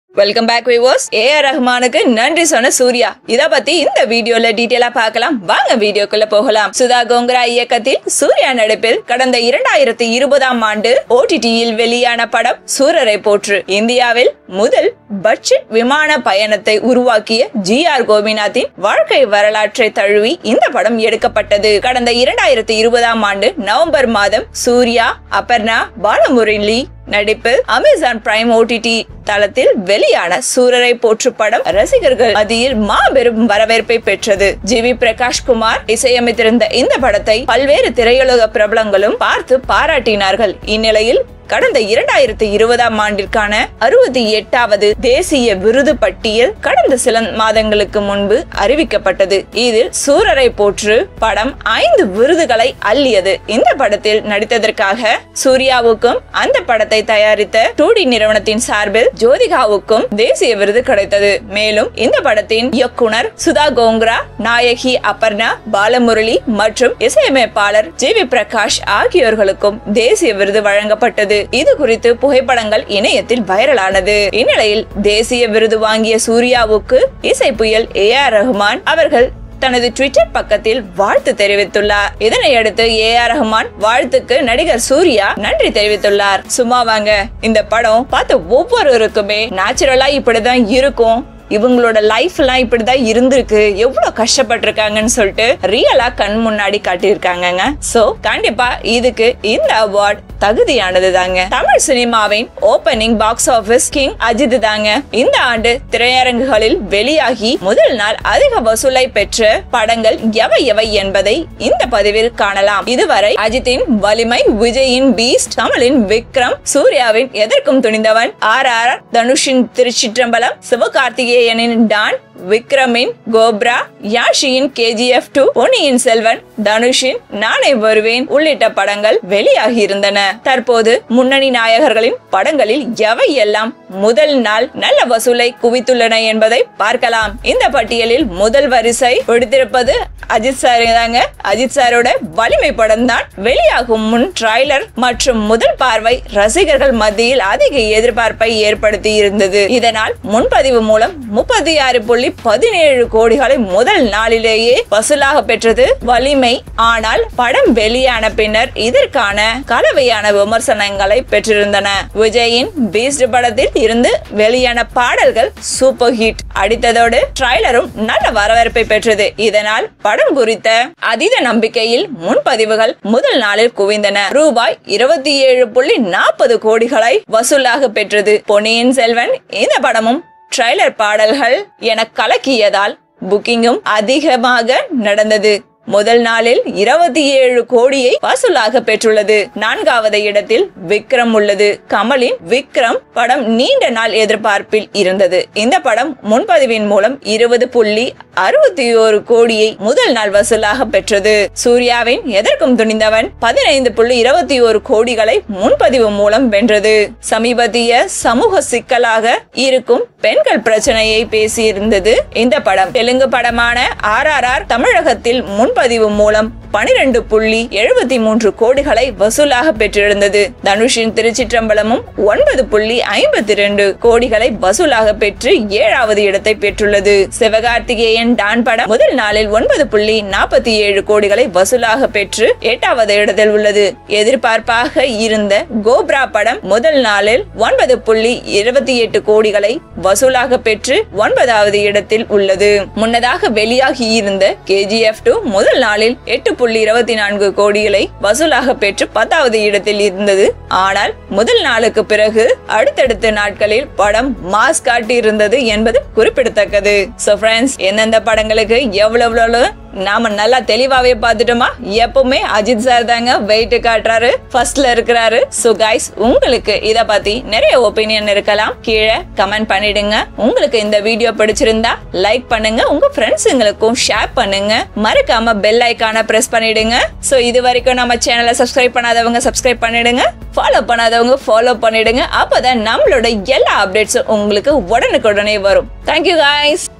welcome back விவோஸ் A R ரஹ்மானுக்கு நன்றி சொன்ன சூர்யா இத பத்தி இந்த வீடியோல டீடைலா பார்க்கலாம் வாங்க வீடியோக்குள்ள போகலாம் சுதா கோங்கரா இயக்கத்தில் சூர்யா நடிப்பில் கடந்த இரண்டாயிரத்தி இருபதாம் ஆண்டு ஓடிடியில் வெளியான படம் சூரரை போற்று இந்தியாவில் முதல் பட்ஜெட் விமான பயணத்தை உருவாக்கிய ஜி ஆர் கோபிநாத்தின் வாழ்க்கை வரலாற்றை தழுவி இந்த படம் எடுக்கப்பட்டது கடந்த இரண்டாயிரத்தி இருபதாம் ஆண்டு நவம்பர் மாதம் சூர்யா அபர்ணா பாலமுரளி நடிப்பில் அமேசான் பிரைம் ஓடிடி தளத்தில் வெளியான சூரரை போற்று படம் ரசிகர்கள் மத்தியில் மாபெரும் வரவேற்பை பெற்றது ஜி வி பிரகாஷ் குமார் இசையமைத்திருந்த இந்த படத்தை பல்வேறு திரையுலக பிரபலங்களும் பார்த்து பாராட்டினார்கள் இந்நிலையில் கடந்த இரண்டாயிரத்தி இருபதாம் ஆண்டிற்கான அறுபத்தி எட்டாவது தேசிய விருது பட்டியல் கடந்த சில மாதங்களுக்கு முன்பு அறிவிக்கப்பட்டது இதில் சூரரை போற்று படம் ஐந்து விருதுகளை அள்ளியது இந்த படத்தில் நடித்ததற்காக சூர்யாவுக்கும் அந்த படத்தை தயாரித்த டூடி நிறுவனத்தின் சார்பில் ஜோதிகாவுக்கும் தேசிய விருது கிடைத்தது மேலும் இந்த படத்தின் இயக்குனர் சுதா கோங்ரா நாயகி அபர்ணா பாலமுரளி மற்றும் இசையமைப்பாளர் ஜி வி பிரகாஷ் ஆகியோர்களுக்கும் தேசிய விருது வழங்கப்பட்டது இது குறித்து புகைப்படங்கள் இணையத்தில் வைரலானது இந்நிலையில் தேசிய விருது வாங்கிய சூர்யாவுக்கு இசை புயல் ஏ ஆர் ரஹ்மான் அவர்கள் தனது ட்விட்டர் பக்கத்தில் வாழ்த்து தெரிவித்துள்ளார் இதனையடுத்து ஏ ஆர் ரஹ்மான் வாழ்த்துக்கு நடிகர் சூர்யா நன்றி தெரிவித்துள்ளார் சும்மா வாங்க இந்த படம் பார்த்த ஒவ்வொருவருக்குமே நேச்சுரலா இப்படிதான் இருக்கும் இவங்களோட லைஃப் எல்லாம் இப்படிதான் இருந்திருக்கு எவ்வளவு கஷ்டப்பட்டிருக்காங்கன்னு சொல்லிட்டு ரியலா கண் முன்னாடி காட்டியிருக்காங்கங்க சோ கண்டிப்பா இதுக்கு இந்த அவார்ட் தகுதியானது தாங்க தமிழ் சினிமாவின் opening box office king Ajith தாங்க இந்த ஆண்டு திரையரங்குகளில் வெளியாகி முதல் நாள் அதிக வசூலை பெற்ற படங்கள் எவை எவை என்பதை இந்த பதிவில் காணலாம் இதுவரை அஜித்தின் வலிமை விஜயின் பீஸ்ட் கமலின் விக்ரம் சூர்யாவின் எதற்கும் துணிந்தவன் ஆர் ஆர் தனுஷின் திருச்சிற்றம்பலம் சிவகார்த்திகேயனின் டான் விக்ரமின் கோப்ரா யாஷியின் கேஜிஎஃப் டூ பொன்னியின் செல்வன் தனுஷின் நானே வருவேன் உள்ளிட்ட படங்கள் வெளியாகி இருந்தன தற்போது முன்னணி நாயகர்களின் படங்களில் எவை எல்லாம் முதல் நாள் நல்ல வசூலை குவித்துள்ளன என்பதை பார்க்கலாம் இந்த பட்டியலில் முதல் வரிசை பிடித்திருப்பது அஜித் சார் தாங்க அஜித் சாரோட வலிமை படம் தான் வெளியாகும் முன் ட்ரைலர் மற்றும் முதல் பார்வை ரசிகர்கள் மத்தியில் அதிக எதிர்பார்ப்பை ஏற்படுத்தி இருந்தது இதனால் முன்பதிவு மூலம் முப்பத்தி ஆறு புள்ளி பதினேழு கோடிகளை முதல் நாளிலேயே வசூலாக பெற்றது வலிமை ஆனால் படம் வெளியான பின்னர் இதற்கான கலவையான விமர்சனங்களை பெற்றிருந்தன விஜயின் பீஸ்ட் படத்தில் இருந்து வெளியான பாடல்கள் சூப்பர் ஹிட் அடித்ததோடு ட்ரைலரும் நல்ல வரவேற்பை பெற்றது இதனால் படம் குறித்த அதீத நம்பிக்கையில் முன்பதிவுகள் முதல் நாளில் குவிந்தன ரூபாய் இருபத்தி ஏழு புள்ளி நாற்பது கோடிகளை வசூலாக பெற்றது பொன்னியின் செல்வன் இந்த படமும் ட்ரைலர் பாடல்கள் என கலக்கியதால் புக்கிங்கும் அதிகமாக நடந்தது முதல் நாளில் இருபத்தி ஏழு கோடியை வசூலாக பெற்றுள்ளது நான்காவது இடத்தில் விக்ரம் உள்ளது கமலின் விக்ரம் படம் நீண்ட நாள் எதிர்பார்ப்பில் இருந்தது இந்த படம் முன்பதிவின் மூலம் இருபது புள்ளி அறுபத்தி ஒரு கோடியை முதல் நாள் வசூலாக பெற்றது சூர்யாவின் எதற்கும் துணிந்தவன் பதினைந்து புள்ளி இருபத்தி ஒரு கோடிகளை முன்பதிவு மூலம் வென்றது சமீபத்திய சமூக சிக்கலாக இருக்கும் பெண்கள் பிரச்சனையை பேசியிருந்தது இந்த படம் தெலுங்கு படமான ஆர் ஆர் ஆர் தமிழகத்தில் முன்பதிவு மூலம் பனிரெண்டு புள்ளி எழுபத்தி மூன்று கோடிகளை வசூலாக பெற்றிருந்தது தனுஷின் திருச்சிற்றம்பலமும் ஒன்பது புள்ளி ஐம்பத்தி ரெண்டு கோடிகளை வசூலாக பெற்று ஏழாவது இடத்தை பெற்றுள்ளது சிவகார்த்திகேயன் டான் படம் முதல் நாளில் ஒன்பது புள்ளி நாற்பத்தி ஏழு கோடிகளை வசூலாக பெற்று எட்டாவது இடத்தில் உள்ளது எதிர்பார்ப்பாக இருந்த கோப்ரா படம் முதல் நாளில் ஒன்பது புள்ளி இருபத்தி எட்டு கோடிகளை வசூலாக பெற்று ஒன்பதாவது இடத்தில் உள்ளது முன்னதாக வெளியாகி இருந்த கேஜிஎஃப் டூ முதல் நாளில் எட்டு புள்ளி இருபத்தி நான்கு கோடிகளை வசூலாக பெற்று பத்தாவது இடத்தில் இருந்தது ஆனால் முதல் நாளுக்கு பிறகு அடுத்தடுத்த நாட்களில் படம் மாஸ் காட்டி இருந்தது என்பது குறிப்பிடத்தக்கது சோ ஃப்ரெண்ட்ஸ் எந்தெந்த படங்களுக்கு எவ்வளவு நாம நல்லா தெளிவாவே பார்த்துட்டோமா எப்பவுமே அஜித் சார் தாங்க வெயிட் காட்டுறாரு ஃபர்ஸ்ட்ல இருக்கிறாரு சோ கைஸ் உங்களுக்கு இத பத்தி நிறைய ஒப்பீனியன் இருக்கலாம் கீழே கமெண்ட் பண்ணிடுங்க உங்களுக்கு இந்த வீடியோ பிடிச்சிருந்தா லைக் பண்ணுங்க உங்க ஃப்ரெண்ட்ஸுங்களுக்கும் ஷேர் பண்ணுங்க மறக்காம பெல் ஐக்கான பிரஸ் பண்ணிடுங்க சோ இது வரைக்கும் நம்ம சேனலை சப்ஸ்கிரைப் பண்ணாதவங்க சப்ஸ்கிரைப் பண்ணிடுங்க ஃபாலோ பண்ணாதவங்க ஃபாலோ பண்ணிடுங்க அப்பதான் நம்மளோட எல்லா அப்டேட்ஸும் உங்களுக்கு உடனுக்குடனே வரும் தேங்க்யூ guys